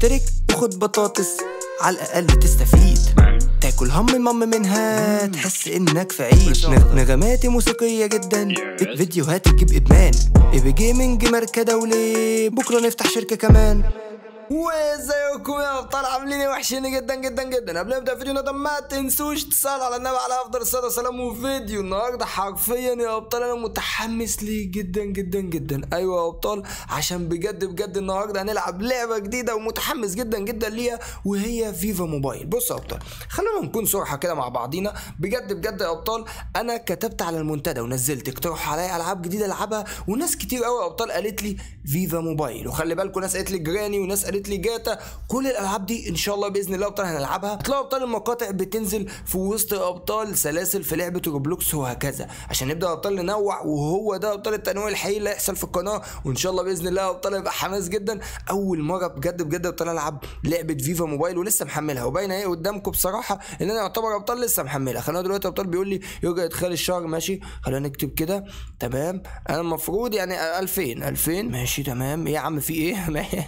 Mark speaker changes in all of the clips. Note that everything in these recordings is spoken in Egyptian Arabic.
Speaker 1: اشترك وخد بطاطس على الأقل تستفيد تاكل هم مم منها تحس انك في عيد نغ- نغماتي موسيقية جدا فيديوهات تجيب ادمان ايبي جيمنج ماركة دولي بكرة نفتح شركة كمان وازيكم يا ابطال عاملين ايه وحشين جدا جدا جدا قبل ما نبدا فيديو ده ما تنسوش تصلوا على النبي على افضل الصلاه والسلام وفيديو النهارده حرفيا يا ابطال انا متحمس ليه جدا جدا جدا ايوه يا ابطال عشان بجد بجد النهارده هنلعب لعبه جديده ومتحمس جدا جدا ليها وهي فيفا موبايل بص يا ابطال خلينا نكون صراحه كده مع بعضينا بجد بجد يا ابطال انا كتبت على المنتدى ونزلت اقترحوا عليا العاب جديده العبها وناس كتير قوي يا ابطال قالت لي فيفا موبايل وخلي بالكم ناس قالت لي جراني وناس قالت لي جاتا كل الالعاب دي ان شاء الله باذن الله ابطال هنلعبها هتلاقوا ابطال المقاطع بتنزل في وسط ابطال سلاسل في لعبه روبلوكس وهكذا عشان نبدا ابطال ننوع وهو ده ابطال التنويع الحقيقي اللي هيحصل في القناه وان شاء الله باذن الله ابطال يبقى حماس جدا اول مره بجد بجد ابطال العب لعبه فيفا موبايل ولسه محملها وباينه ايه قدامكم بصراحه ان انا يعتبر ابطال لسه محملها خلينا دلوقتي ابطال بيقول لي يرجع ادخال الشهر ماشي خلينا نكتب كده تمام انا المفروض يعني 2000 2000 ماشي تمام ايه يا عم في ايه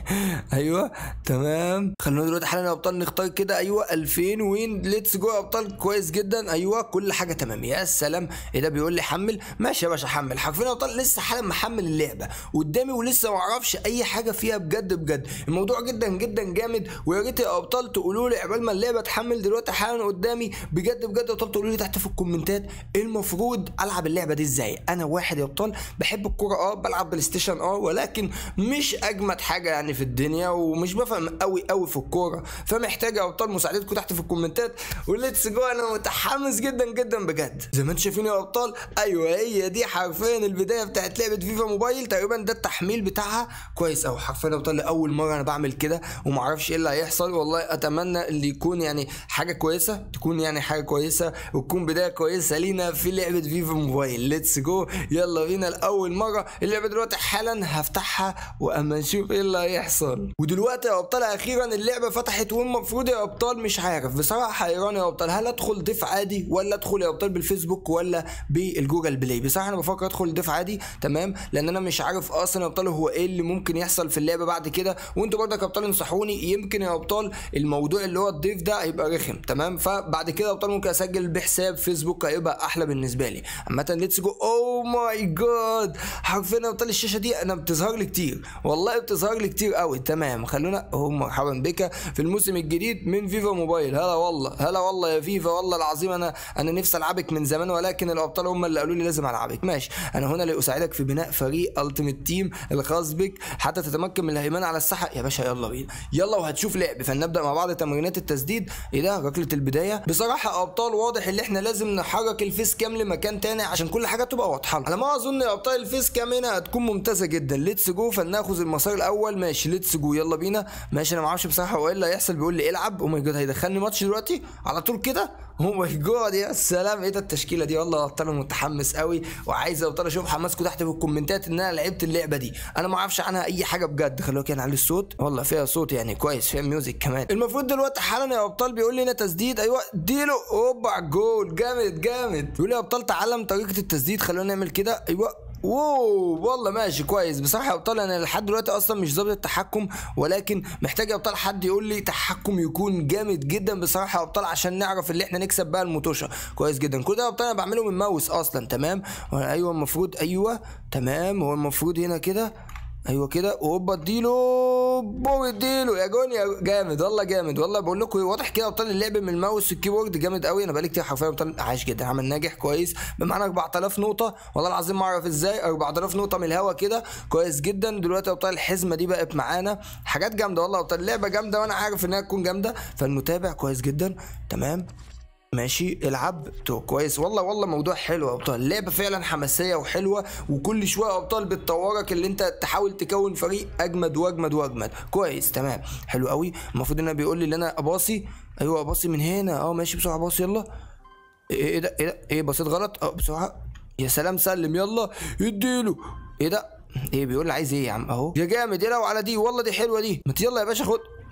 Speaker 1: ايوه تمام خلونا دلوقتي حالا يا ابطال نختار كده ايوه 2000 وين ليتس جو يا ابطال كويس جدا ايوه كل حاجه تمام يا سلام ايه ده بيقول لي حمل ماشي يا باشا حمل حرفيا يا ابطال لسه حالا محمل اللعبه قدامي ولسه ما اعرفش اي حاجه فيها بجد بجد الموضوع جدا جدا جامد ويا ريت يا ابطال تقولوا لي عقبال ما اللعبه تحمل دلوقتي حالا قدامي بجد بجد يا ابطال تقولوا لي تحت في الكومنتات المفروض العب اللعبه دي ازاي انا واحد يا ابطال بحب الكوره اه بلعب بلاي ستيشن اه ولكن مش اجمد حاجه يعني في الدنيا ومش بفهم قوي قوي في الكوره فمحتاج يا ابطال مساعدتكم تحت في الكومنتات وليتس جو انا متحمس جدا جدا بجد زي ما انتم شايفين يا ابطال ايوه هي دي حرفيا البدايه بتاعت لعبه فيفا موبايل تقريبا ده التحميل بتاعها كويس قوي حرفيا يا ابطال لاول مره انا بعمل كده ومعرفش ايه اللي هيحصل والله اتمنى اللي يكون يعني حاجه كويسه تكون يعني حاجه كويسه وتكون بدايه كويسه لينا في لعبه فيفا موبايل ليتس جو يلا بينا لاول مره اللعبه دلوقتي حالا هفتحها واما نشوف ايه اللي هيحصل ودلوقتي يا ابطال اخيرا اللعبه فتحت والمفروض يا ابطال مش عارف بصراحه حيران يا ابطال هل ادخل ضيف عادي ولا ادخل يا ابطال بالفيسبوك ولا بالجوجل بلاي بصراحه انا بفكر ادخل ضيف عادي تمام لان انا مش عارف اصلا يا ابطال هو ايه اللي ممكن يحصل في اللعبه بعد كده وانتوا برضك يا ابطال انصحوني يمكن يا ابطال الموضوع اللي هو الضيف ده هيبقى رخم تمام فبعد كده يا ابطال ممكن اسجل بحساب فيسبوك هيبقى احلى بالنسبه لي عامه ليتس جو اوه ماي جاد حرفيا يا ابطال الشاشه دي انا بتظهر لي كتير والله بتظهر لي كتير قوي تمام خلونا اهو مرحبا بك في الموسم الجديد من فيفا موبايل هلا والله هلا والله يا فيفا والله العظيم انا انا نفسي العبك من زمان ولكن الابطال هم اللي قالوا لي لازم العبك ماشي انا هنا لاساعدك في بناء فريق التيمت تيم الخاص بك حتى تتمكن من الهيمنه على الساحه يا باشا يلا بينا يلا وهتشوف لعب فلنبدا مع بعض تمرينات التسديد ايه ده ركله البدايه بصراحه يا ابطال واضح ان احنا لازم نحرك الفيس كام لمكان تاني عشان كل حاجه تبقى واضحه على ما اظن يا ابطال الفيس كام هنا هتكون ممتازه جدا ليتس جو فلناخذ المسار الاول ماشي ليتس جو يلا بينا ماشي انا ما اعرفش بصراحه هو ايه اللي هيحصل بيقول لي العب او ماي جاد هيدخلني ماتش دلوقتي على طول كده او ماي جاد يا سلام ايه ده التشكيله دي والله يا ابطال انا متحمس قوي وعايز يا ابطال اشوف حماسكم تحت في الكومنتات ان انا لعبت اللعبه دي انا ما اعرفش عنها اي حاجه بجد خلونا كده نعلي الصوت والله فيها صوت يعني كويس فيها ميوزك كمان المفروض دلوقتي حالا يا ابطال بيقول لي هنا تسديد ايوه اديله اوبا على الجول جامد جامد بيقول لي يا ابطال تعلم طريقه التسديد خلونا نعمل كده ايوه واو والله ماشي كويس بصراحه يا ابطال انا لحد دلوقتي اصلا مش ظابط التحكم ولكن محتاج يا ابطال حد يقول لي تحكم يكون جامد جدا بصراحه يا ابطال عشان نعرف اللي احنا نكسب بقى الموتوشه كويس جدا كل ده يا ابطال انا بعمله من ماوس اصلا تمام ايوه المفروض ايوه تمام هو المفروض هنا كده ايوه كده وهوبا اديله بوم اديله يا جون يا جامد والله جامد والله بقول لكم واضح كده ابطال اللعب من الماوس الكيبورد جامد قوي انا بقالي كتير حرفيا ابطال عايش جدا عمل ناجح كويس بمعنى 4000 نقطه والله العظيم ما اعرف ازاي 4000 نقطه من الهوا كده كويس جدا دلوقتي ابطال الحزمه دي بقت معانا حاجات جامده والله ابطال اللعبه جامده وانا عارف انها تكون جامده فالمتابع كويس جدا تمام ماشي العب تو كويس والله والله موضوع حلو يا ابطال اللعبه فعلا حماسيه وحلوه وكل شويه يا ابطال بتطورك اللي انت تحاول تكون فريق اجمد واجمد واجمد كويس تمام حلو قوي المفروض ان بيقول لي ان انا اباصي ايوه اباصي من هنا اه ماشي بسرعه باصي يلا ايه ايه ده ايه ده ايه بصيت غلط اه بسرعه يا سلام سلم يلا اديله ايه ده ايه بيقول لي عايز ايه يا عم اهو يا جامد ايه لو على دي والله دي حلوه دي ما يلا يا باشا خد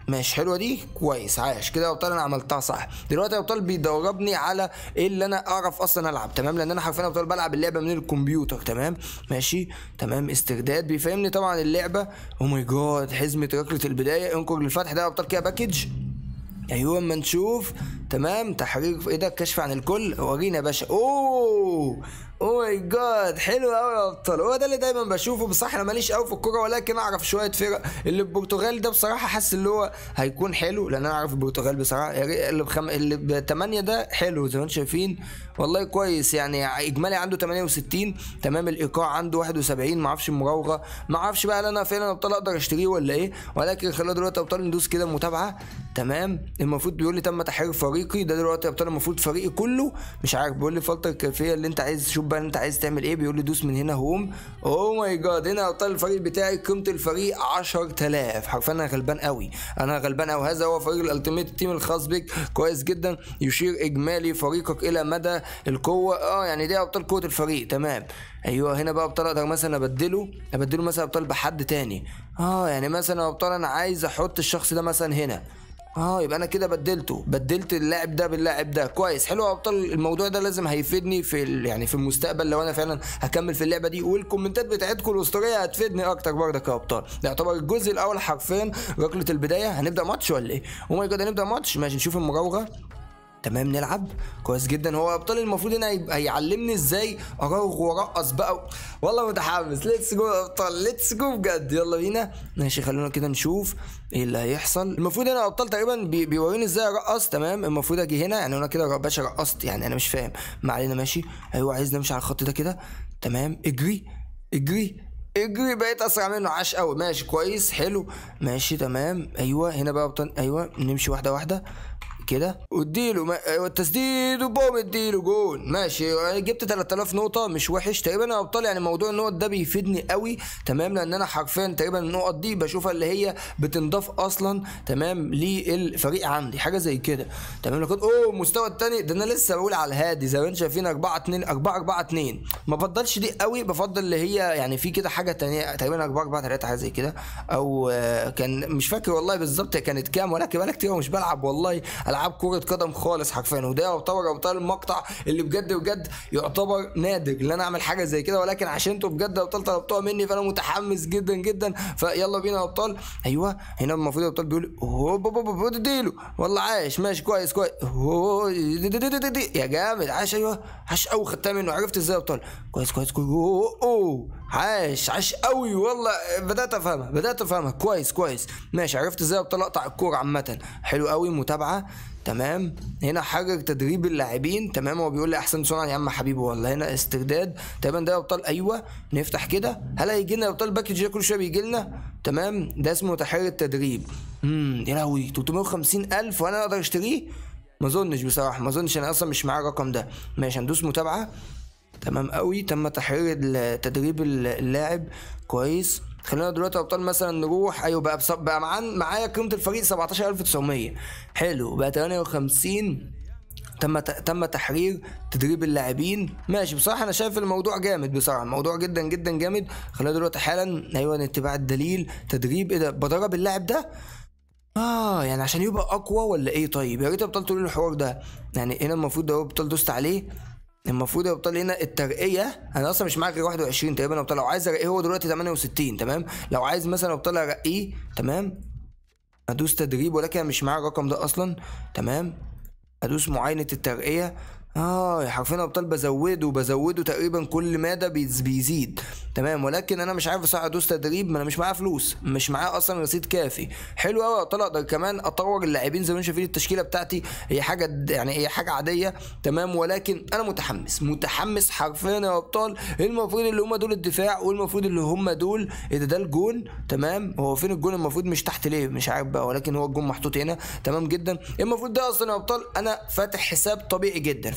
Speaker 1: ماشي حلوه دي كويس عايش كده يا ابطال انا عملتها صح دلوقتي يا ابطال بيدربني على ايه اللي انا اعرف اصلا العب تمام لان انا حرفيا يا ابطال بلعب اللعبه من الكمبيوتر تمام ماشي تمام استرداد بيفهمني طبعا اللعبه او ماي جاد حزمه ركله البدايه انقر للفتح ده يا ابطال كده باكج ايوه اما نشوف تمام تحرير في ايدك كشف عن الكل ورينا يا باشا اوه او ماي جاد حلو قوي يا ابطال هو ده اللي دايما بشوفه بصراحه انا ماليش قوي في الكوره ولكن اعرف شويه فرق اللي البرتغال ده بصراحه حاسس اللي هو هيكون حلو لان انا اعرف البرتغال بصراحه اللي بخم... اللي بثمانيه ده حلو زي ما انتم شايفين والله كويس يعني اجمالي عنده 68 تمام الايقاع عنده 71 ما اعرفش المراوغه ما اعرفش بقى انا فعلا ابطال اقدر اشتريه ولا ايه ولكن خلينا دلوقتي ابطال ندوس كده متابعه تمام المفروض بيقول لي تم تحرير فريقي ده دلوقتي ابطال المفروض فريقي كله مش عارف بيقول لي فلتر الكيفيه اللي انت عايز تشوف بقى انت عايز تعمل ايه بيقول لي دوس من هنا هوم اوه ماي جاد هنا ابطال الفريق بتاعي قيمه الفريق 10000 حرفيا انا غلبان قوي انا غلبان قوي هذا هو فريق الالتيميت تيم الخاص بك كويس جدا يشير اجمالي فريقك الى مدى القوه اه يعني دي ابطال قوه الفريق تمام ايوه هنا بقى ابطال اقدر مثلا ابدله ابدله مثلا ابطال بحد تاني اه يعني مثلا ابطال انا عايز احط الشخص ده مثلا هنا اه يبقى انا كده بدلته بدلت اللاعب ده باللاعب ده كويس حلو يا ابطال الموضوع ده لازم هيفيدني في ال... يعني في المستقبل لو انا فعلا هكمل في اللعبه دي والكومنتات بتاعتكم الاسطوريه هتفيدني اكتر برضك يا ابطال ده يعتبر الجزء الاول حرفيا ركله البدايه هنبدا ماتش ولا ايه؟ او ماي جاد هنبدا ماتش ماشي نشوف المراوغه تمام نلعب كويس جدا هو ابطال المفروض هنا يبقى يعلمني ازاي اراوغ وارقص بقى والله متحمس ليتس جو ابطال ليتس جو بجد يلا بينا ماشي خلونا كده نشوف ايه اللي هيحصل المفروض هنا ابطال تقريبا بي بيوريني ازاي ارقص تمام المفروض اجي هنا يعني انا كده باشا رقصت يعني انا مش فاهم ما علينا ماشي ايوه عايز نمشي على الخط ده كده تمام اجري اجري اجري بقيت اسرع منه عاش قوي ماشي كويس حلو ماشي تمام ايوه هنا بقى ابطال ايوه نمشي واحده واحده كده واديله ما... ايوه التسديد وبوم اديله جون ماشي جبت 3000 نقطه مش وحش تقريبا يا ابطال يعني موضوع النقط ده بيفيدني قوي تمام لان انا حرفيا تقريبا النقط دي بشوفها اللي هي بتنضاف اصلا تمام للفريق عندي حاجه زي كده تمام لو كنت اوه المستوى الثاني ده انا لسه بقول على الهادي زي ما انتم شايفين 4 2 4 4 2 ما بفضلش دي قوي بفضل اللي هي يعني في كده حاجه ثانيه تقريبا 4 4 3 حاجه زي كده او كان مش فاكر والله بالظبط كانت كام ولكن بقالي كتير مش بلعب والله العاب كره قدم خالص حرفيا وده يعتبر ابطال المقطع اللي بجد بجد يعتبر نادر ان انا اعمل حاجه زي كده ولكن عشان انتوا بجد ابطال طلبتوها مني فانا متحمس جدا جدا فيلا بينا يا ابطال ايوه هنا المفروض الابطال بيقول هو اديله والله عايش ماشي كويس كويس يا جامد عاش ايوه عاش قوي خدتها منه عرفت ازاي يا ابطال كويس كويس كويس اوه اوه عاش عاش قوي والله بدات افهمها بدات افهمها كويس كويس ماشي عرفت ازاي ابطال اقطع الكوره عامه حلو قوي متابعه تمام هنا حاجه تدريب اللاعبين تمام هو بيقول لي احسن صنع يا عم حبيبي والله هنا استرداد تقريبا ده ابطال ايوه نفتح كده هل هيجي لنا ابطال باكج ده كل شويه بيجي لنا تمام ده اسمه تحرير التدريب امم يا لهوي 350 الف وانا اقدر اشتريه ما اظنش بصراحه ما اظنش انا اصلا مش معايا الرقم ده ماشي هندوس متابعه تمام قوي تم تحرير تدريب اللاعب كويس خلينا دلوقتي ابطال مثلا نروح ايوه بقى بص... بقى معانا معايا قيمه الفريق 17900 حلو بقى 58 تم تم تحرير تدريب اللاعبين ماشي بصراحه انا شايف الموضوع جامد بصراحه الموضوع جدا جدا جامد خلينا دلوقتي حالا ايوه اتباع الدليل تدريب ايه ده بدرب اللاعب ده اه يعني عشان يبقى اقوى ولا ايه طيب يا ريت ابطال تقولوا الحوار ده يعني هنا المفروض ده ابطال دوست عليه المفروض يا ابطال هنا الترقيه انا اصلا مش معاك غير 21 تقريبا ابطال لو عايز ارقيه هو دلوقتي 68 تمام لو عايز مثلا ابطال ارقيه تمام ادوس تدريب ولكن مش معايا الرقم ده اصلا تمام ادوس معاينه الترقيه اه حرفيا ابطال بزوده وبزوده تقريبا كل مادة بيزيد تمام ولكن انا مش عارف صح ادوس تدريب ما انا مش معايا فلوس مش معايا اصلا رصيد كافي حلو قوي ابطال اقدر كمان اطور اللاعبين زي ما انتم شايفين التشكيله بتاعتي هي حاجه يعني هي حاجه عاديه تمام ولكن انا متحمس متحمس حرفيا يا ابطال المفروض اللي هم دول الدفاع والمفروض اللي هم دول ايه ده ده الجون تمام هو فين الجون المفروض مش تحت ليه مش عارف بقى ولكن هو الجون محطوط هنا تمام جدا المفروض ده اصلا يا ابطال انا فاتح حساب طبيعي جدا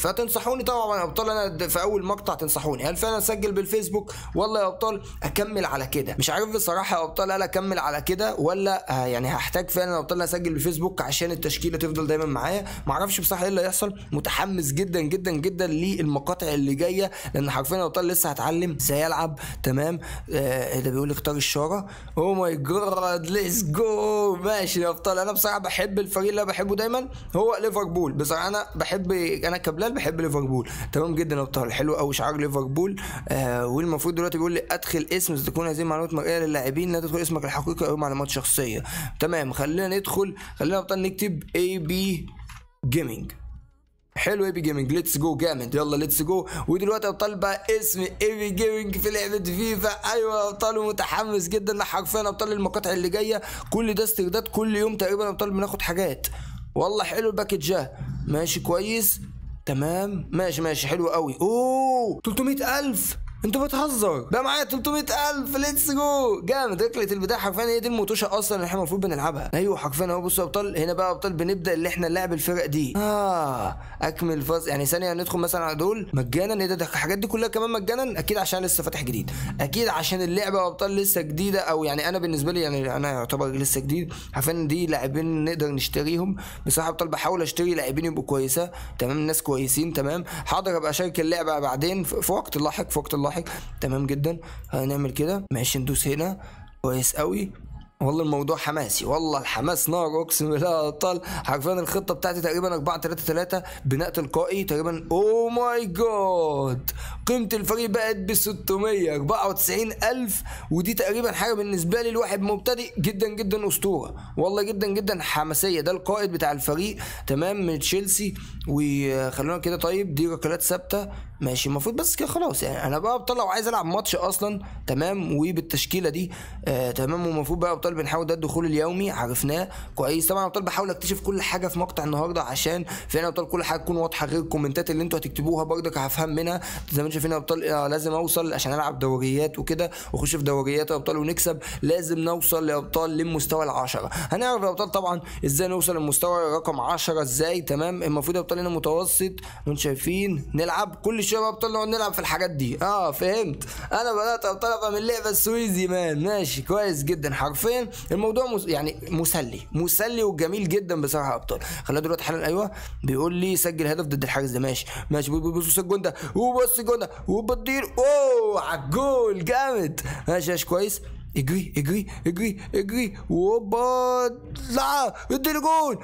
Speaker 1: فتنصحوني طبعا يا ابطال انا في اول مقطع تنصحوني هل فعلا اسجل بالفيسبوك ولا يا ابطال اكمل على كده مش عارف بصراحه يا ابطال هل اكمل على كده ولا آه يعني هحتاج فعلا يا ابطال اسجل بالفيسبوك عشان التشكيله تفضل دايما معايا ما اعرفش بصراحه ايه اللي هيحصل متحمس جدا جدا جدا للمقاطع اللي جايه لان حرفيا يا ابطال لسه هتعلم ازاي العب تمام آه ده بيقول لي اختار الشاره او ماي جاد ليتس جو ماشي يا ابطال انا بصراحه بحب الفريق اللي انا بحبه دايما هو ليفربول بصراحه انا بحب انا كبلال بحب ليفربول تمام جدا يا ابطال حلو قوي شعار ليفربول آه والمفروض دلوقتي بيقول لي ادخل اسم تكون هذه المعلومات مرئيه للاعبين لا تدخل اسمك الحقيقي او معلومات شخصيه تمام خلينا ندخل خلينا يا ابطال نكتب اي بي جيمنج حلو اي بي جيمنج ليتس جو جامد يلا ليتس جو ودلوقتي يا ابطال بقى اسم اي بي جيمنج في لعبه فيفا ايوه يا ابطال ومتحمس جدا حرفيا يا ابطال المقاطع اللي جايه كل ده استرداد كل يوم تقريبا يا ابطال بناخد حاجات والله حلو الباكج ده ماشي كويس تمام ماشي ماشي حلو قوي اوه 300000 انت بتهزر بقى معايا 300000 ليتس جو جامد ركله البدايه حرفيا هي دي الموتوشه اصلا اللي احنا المفروض بنلعبها ايوه حرفيا اهو بصوا يا ابطال هنا بقى يا ابطال بنبدا اللي احنا نلعب الفرق دي اه اكمل فاز يعني ثانيه ندخل مثلا على دول مجانا ايه ده, ده الحاجات دي كلها كمان مجانا اكيد عشان لسه فاتح جديد اكيد عشان اللعبه يا ابطال لسه جديده او يعني انا بالنسبه لي يعني انا يعتبر لسه جديد حرفيا دي لاعبين نقدر نشتريهم بصراحه ابطال بحاول اشتري لاعبين يبقوا كويسه تمام ناس كويسين تمام حاضر ابقى اشارك اللعبه بعدين في وقت لاحق في وقت لاحق تمام جدا هنعمل كده ماشي ندوس هنا كويس قوي والله الموضوع حماسي والله الحماس نار اقسم بالله يا ابطال حرفيا الخطه بتاعتي تقريبا 4 3 3 بناء تلقائي تقريبا او ماي جاد قيمه الفريق بقت ب 694 الف ودي تقريبا حاجه بالنسبه لي الواحد مبتدئ جدا جدا اسطوره والله جدا جدا حماسيه ده القائد بتاع الفريق تمام من تشيلسي وخلونا كده طيب دي ركلات ثابته ماشي المفروض بس كده خلاص يعني انا بقى ابطال لو عايز العب ماتش اصلا تمام وبالتشكيله دي آه تمام ومفروض بقى ابطال بنحاول ده الدخول اليومي عرفناه كويس طبعا ابطال بحاول اكتشف كل حاجه في مقطع النهارده عشان فعلا ابطال كل حاجه تكون واضحه غير الكومنتات اللي انتوا هتكتبوها برضك هفهم منها زي ما انتم شايفين يا ابطال آه لازم اوصل عشان العب دوريات وكده واخش في دوريات يا ابطال ونكسب لازم نوصل يا ابطال للمستوى العشرة هنعرف يا ابطال طبعا ازاي نوصل للمستوى رقم 10 ازاي تمام المفروض يا ابطال هنا متوسط انتوا شايفين نلعب كل شويه يا ابطال نقعد نلعب في الحاجات دي اه فهمت انا بدات ابطال افهم اللعبه السويزي مان ماشي كويس جدا حرفيا الموضوع مس... يعني مسلي مسلي وجميل جدا بصراحه يا ابطال خلينا دلوقتي حالا ايوه بيقول لي سجل هدف ضد الحارس ده ماشي ماشي بص الجون ده وبص الجون ده وبتطير اوه على الجول جامد ماشي ماشي كويس اجري اجري اجري اجري وبا لا اديله جول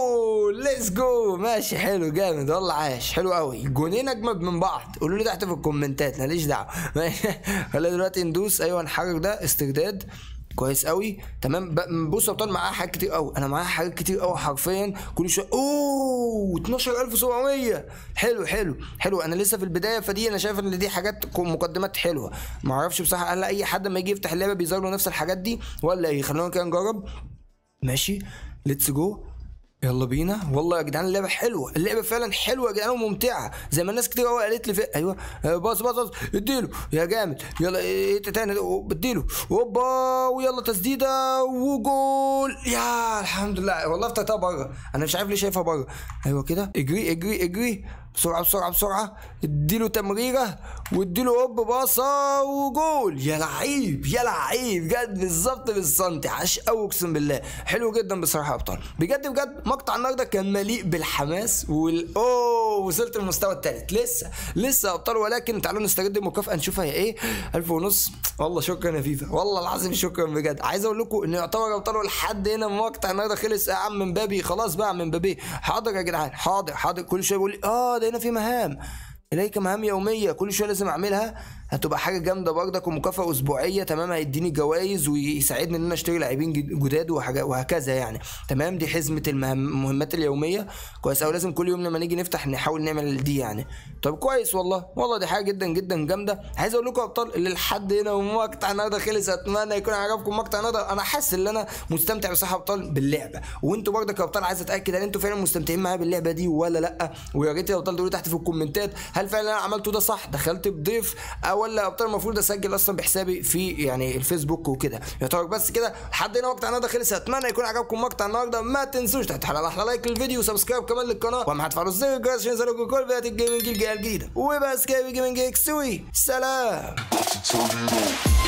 Speaker 1: جول ليتس جو ماشي حلو جامد والله عاش حلو قوي جونين اجمد من بعض قولوا لي تحت في الكومنتات ماليش دعوه ماشي خلينا دلوقتي ندوس ايوه نحرك ده استرداد كويس قوي تمام بص يا ابطال معاه حاجات كتير قوي انا معايا حاجات كتير قوي حرفيا كل شويه اوه 12700 حلو حلو حلو انا لسه في البدايه فدي انا شايف ان دي حاجات مقدمات حلوه ما اعرفش بصراحه هل اي حد لما يجي يفتح اللعبه بيظهر له نفس الحاجات دي ولا ايه خلونا كده نجرب ماشي ليتس جو يلا بينا والله يا جدعان اللعبه حلوه اللعبه فعلا حلوه يا جدعان وممتعه زي ما الناس كتير قوي قالت لي في ايوه باص باص باص اديله يا جامد يلا ايه تاني اديله هوبا ويلا تسديده وجول يا الحمد لله والله افتحتها بره انا مش عارف ليه شايفها بره ايوه كده اجري اجري اجري بسرعه بسرعه بسرعه اديله تمريره واديله هوب باصه وجول يا لعيب يا لعيب جد بالظبط بالسنتي عاش قوي اقسم بالله حلو جدا بصراحه يا ابطال بجد بجد مقطع النهارده كان مليء بالحماس وال اوه وصلت للمستوى الثالث لسه لسه يا ابطال ولكن تعالوا نستجد المكافاه نشوفها هي ايه 1000 ونص والله شكرا يا فيفا والله العظيم شكرا بجد عايز اقول لكم ان يعتبر يا ابطال لحد هنا مقطع النهارده خلص يا عم من بابي خلاص بقى من بابي حاضر يا جدعان حاضر حاضر كل شويه بيقول لي اه ده هنا في مهام اليك مهام يوميه كل شويه لازم اعملها هتبقى حاجه جامده برضك ومكافاه اسبوعيه تمام هيديني جوائز ويساعدني ان انا اشتري لاعبين جداد وحاجات وهكذا يعني تمام دي حزمه المهمات اليوميه كويس او لازم كل يوم لما نيجي نفتح نحاول نعمل دي يعني طب كويس والله والله دي حاجه جدا جدا جامده عايز اقول لكم يا ابطال اللي لحد هنا ومقطع النهارده خلص اتمنى يكون عجبكم مقطع النهارده انا حاسس ان انا مستمتع بصراحه يا ابطال باللعبه وانتوا برضك يا ابطال عايز اتاكد هل انتوا فعلا مستمتعين معايا باللعبه دي ولا لا ويا ريت يا ابطال تقولوا تحت في الكومنتات هل فعلا انا عملته ده صح دخلت بضيف او ولا ابطال المفروض اسجل اصلا بحسابي في يعني الفيسبوك وكده يعتبر بس كده لحد هنا مقطع النهارده خلص اتمنى يكون عجبكم مقطع النهارده ما تنسوش تحط على احلى لايك للفيديو وسبسكرايب كمان للقناه واهم هتفعلوا زر الجرس عشان يظهرلكم كل فيديوهات الجيمنج الجديده وبس كده جيمنج اكسوي سلام
Speaker 2: Turn it on.